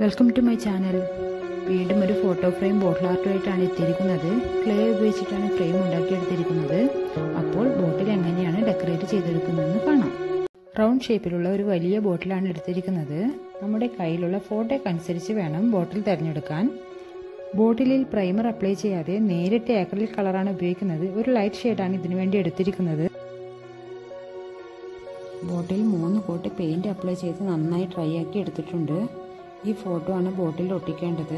welcome to my channel വീണ്ടും ഒരു photo frame ബോട്ടിൽ ആർട്ടുമായിട്ടാണ് എത്തിയിരിക്കുന്നത് ക്ലേ ഉപയോഗിച്ചിട്ടാണ് ഫ്രെയിം ഉണ്ടാക്കിയെടുത്തിരിക്കുന്നത് അപ്പോൾ ബോട്ടിൽ എങ്ങനെയാണ് ഡെക്കറേറ്റ് ചെയ്തെടുക്കുന്നതെന്ന് കാണാം റൗണ്ട് ഷേപ്പിലുള്ള ഒരു വലിയ ബോട്ടിലാണ് എടുത്തിരിക്കുന്നത് നമ്മുടെ കയ്യിലുള്ള ഫോട്ടോയ്ക്ക് അനുസരിച്ച് വേണം ബോട്ടിൽ തിരഞ്ഞെടുക്കാൻ ബോട്ടിലിൽ പ്രൈമർ അപ്ലൈ ചെയ്യാതെ നേരിട്ട് ഏക്രലിക് കളറാണ് ഉപയോഗിക്കുന്നത് ഒരു ലൈറ്റ് ഷെയ്ഡാണ് ഇതിനു വേണ്ടി എടുത്തിരിക്കുന്നത് ബോട്ടിൽ മൂന്ന് കോട്ട് പെയിന്റ് അപ്ലൈ ചെയ്ത് നന്നായി ഡ്രൈ ആക്കി എടുത്തിട്ടുണ്ട് ഈ ഫോട്ടോ ആണ് ബോട്ടിൽ ഒട്ടിക്കേണ്ടത്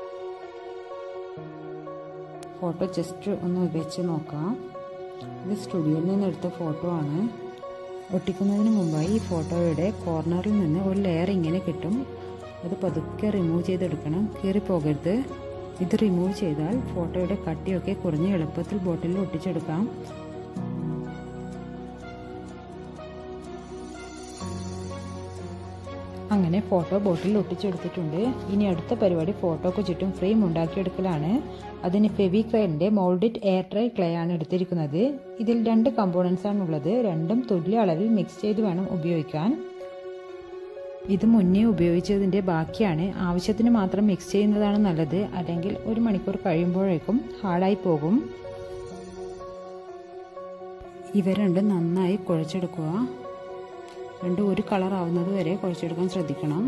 ഫോട്ടോ ജസ്റ്റ് ഒന്ന് വെച്ച് നോക്കാം ഇത് സ്റ്റുഡിയോയിൽ നിന്ന് എടുത്ത ഫോട്ടോ ആണ് ഒട്ടിക്കുന്നതിന് മുമ്പായി ഈ ഫോട്ടോയുടെ കോർണറിൽ നിന്ന് ഒരു ലെയർ ഇങ്ങനെ കിട്ടും അത് പതുക്കെ റിമൂവ് ചെയ്തെടുക്കണം കീറിപ്പോകരുത് ഇത് റിമൂവ് ചെയ്താൽ ഫോട്ടോയുടെ കട്ടിയൊക്കെ കുറഞ്ഞ് എളുപ്പത്തിൽ ബോട്ടിലിൽ ഒട്ടിച്ചെടുക്കാം അങ്ങനെ ഫോട്ടോ ബോട്ടിൽ ഒട്ടിച്ചെടുത്തിട്ടുണ്ട് ഇനി അടുത്ത പരിപാടി ഫോട്ടോക്ക് ചുറ്റും ഫ്രെയിം ഉണ്ടാക്കിയെടുക്കലാണ് അതിന് ഫെവിക്രൈലിൻ്റെ മോൾഡിഡ് എയർ ഡ്രൈ ക്ലേ ആണ് എടുത്തിരിക്കുന്നത് ഇതിൽ രണ്ട് കമ്പോണൻസ് ആണ് ഉള്ളത് രണ്ടും തുല്യ അളവിൽ മിക്സ് ചെയ്ത് വേണം ഉപയോഗിക്കാൻ ഇത് മുന്നേ ഉപയോഗിച്ചതിൻ്റെ ബാക്കിയാണ് ആവശ്യത്തിന് മാത്രം മിക്സ് ചെയ്യുന്നതാണ് നല്ലത് അല്ലെങ്കിൽ ഒരു മണിക്കൂർ കഴിയുമ്പോഴേക്കും ഹാർഡായി പോകും ഇവ രണ്ടും നന്നായി കുഴച്ചെടുക്കുക രണ്ടും ഒരു കളർ ആവുന്നത് വരെ കുഴച്ചെടുക്കാൻ ശ്രദ്ധിക്കണം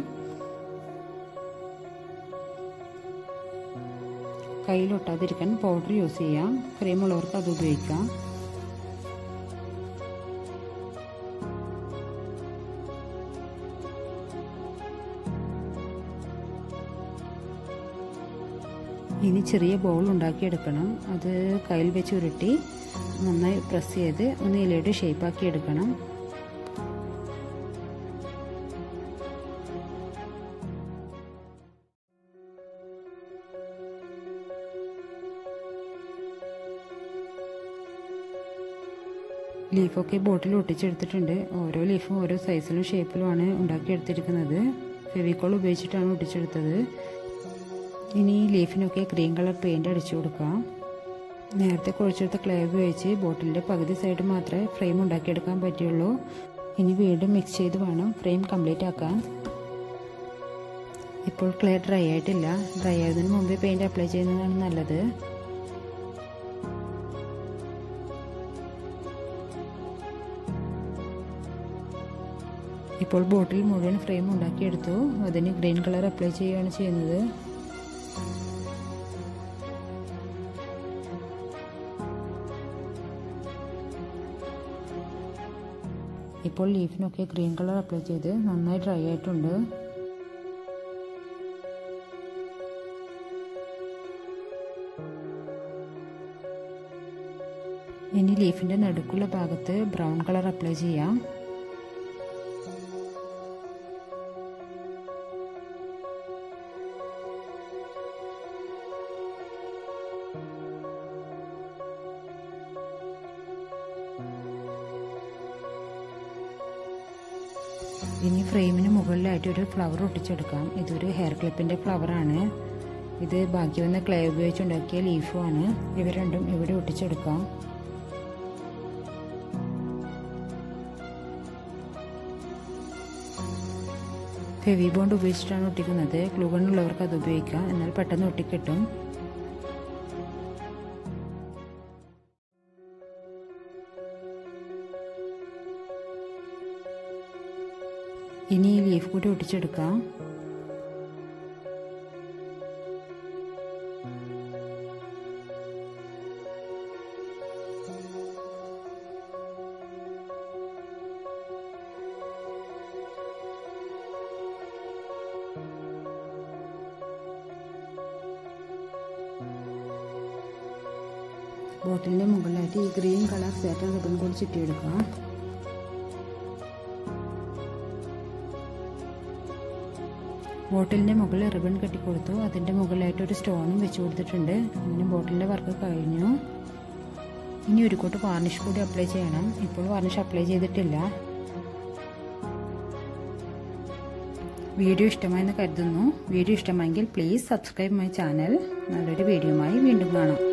കയ്യിലൊട്ടാതിരിക്കാൻ പൗഡർ യൂസ് ചെയ്യാം ക്രീം ഉള്ളവർക്ക് അത് ഉപയോഗിക്കാം ഇനി ചെറിയ ബൗൾ ഉണ്ടാക്കിയെടുക്കണം അത് കയ്യിൽ വെച്ച് ഉരുട്ടി നന്നായി പ്രസ് ചെയ്ത് ഒന്ന് ഇലയുടെ ഷേപ്പാക്കി എടുക്കണം ലീഫൊക്കെ ബോട്ടിൽ ഒട്ടിച്ചെടുത്തിട്ടുണ്ട് ഓരോ ലീഫും ഓരോ സൈസിലും ഷേപ്പിലുമാണ് ഉണ്ടാക്കിയെടുത്തിരിക്കുന്നത് ഫെവിക്കോൾ ഉപയോഗിച്ചിട്ടാണ് ഒട്ടിച്ചെടുത്തത് ഇനി ലീഫിനൊക്കെ ഗ്രീൻ കളർ പെയിൻ്റ് അടിച്ചു കൊടുക്കാം നേരത്തെ കുഴച്ചെടുത്ത ക്ലേ ഉപയോഗിച്ച് ബോട്ടിലിൻ്റെ പകുതി സൈഡ് മാത്രമേ ഫ്രെയിം ഉണ്ടാക്കിയെടുക്കാൻ പറ്റുള്ളൂ ഇനി വീണ്ടും മിക്സ് ചെയ്ത് വേണം ഫ്രെയിം കംപ്ലീറ്റ് ആക്കാൻ ഇപ്പോൾ ക്ലേ ഡ്രൈ ആയിട്ടില്ല ഡ്രൈ ആയതിനു മുമ്പേ പെയിൻറ് അപ്ലൈ ചെയ്യുന്നതാണ് നല്ലത് ഇപ്പോൾ ബോട്ടിൽ മുഴുവൻ ഫ്രെയിം ഉണ്ടാക്കിയെടുത്തു അതിന് ഗ്രീൻ കളർ അപ്ലൈ ചെയ്യുകയാണ് ചെയ്യുന്നത് ഇപ്പോൾ ലീഫിനൊക്കെ ഗ്രീൻ കളർ അപ്ലൈ ചെയ്ത് നന്നായി ഡ്രൈ ആയിട്ടുണ്ട് ഇനി ലീഫിൻ്റെ നടുക്കുള്ള ഭാഗത്ത് ബ്രൗൺ കളർ അപ്ലൈ ചെയ്യാം ഇനി ഫ്രെയിമിന് മുകളിലായിട്ട് ഒരു ഫ്ലവർ ഒട്ടിച്ചെടുക്കാം ഇതൊരു ഹെയർ ക്ലിപ്പിൻ്റെ ഫ്ലവറാണ് ഇത് ബാക്കി വന്ന ക്ലേ ഉപയോഗിച്ച് ഉണ്ടാക്കിയ ലീഫുമാണ് ഇവ രണ്ടും ഇവിടെ ഒട്ടിച്ചെടുക്കാം ഫെവി ബോണ്ട് ഉപയോഗിച്ചിട്ടാണ് ഒട്ടിക്കുന്നത് ഗ്ലൂഗൺ ഉള്ളവർക്ക് അത് ഉപയോഗിക്കാം എന്നാൽ പെട്ടെന്ന് ഒട്ടിക്കിട്ടും ഇനി ഈ ലീഫ് കൂടി ഒട്ടിച്ചെടുക്കാം ബോട്ടിലിൻ്റെ മുകളിലായിട്ട് ഈ ഗ്രീൻ കളർ സാറ്റൻ റിബൺ കൂടി ചുറ്റിയെടുക്കാം ബോട്ടിലിൻ്റെ മുകളിൽ റിബൺ കെട്ടിക്കൊടുത്തു അതിൻ്റെ മുകളിലായിട്ട് ഒരു സ്റ്റോണും വെച്ച് കൊടുത്തിട്ടുണ്ട് അങ്ങനെ ബോട്ടിലിൻ്റെ വർക്ക് കഴിഞ്ഞു ഇനി ഒരു കോട്ട് വാർണിഷ് കൂടി അപ്ലൈ ചെയ്യണം ഇപ്പോൾ വാർണിഷ് അപ്ലൈ ചെയ്തിട്ടില്ല വീഡിയോ ഇഷ്ടമായെന്ന് കരുതുന്നു വീഡിയോ ഇഷ്ടമായെങ്കിൽ പ്ലീസ് സബ്സ്ക്രൈബ് മൈ ചാനൽ നല്ലൊരു വീഡിയോയുമായി വീണ്ടും കാണാം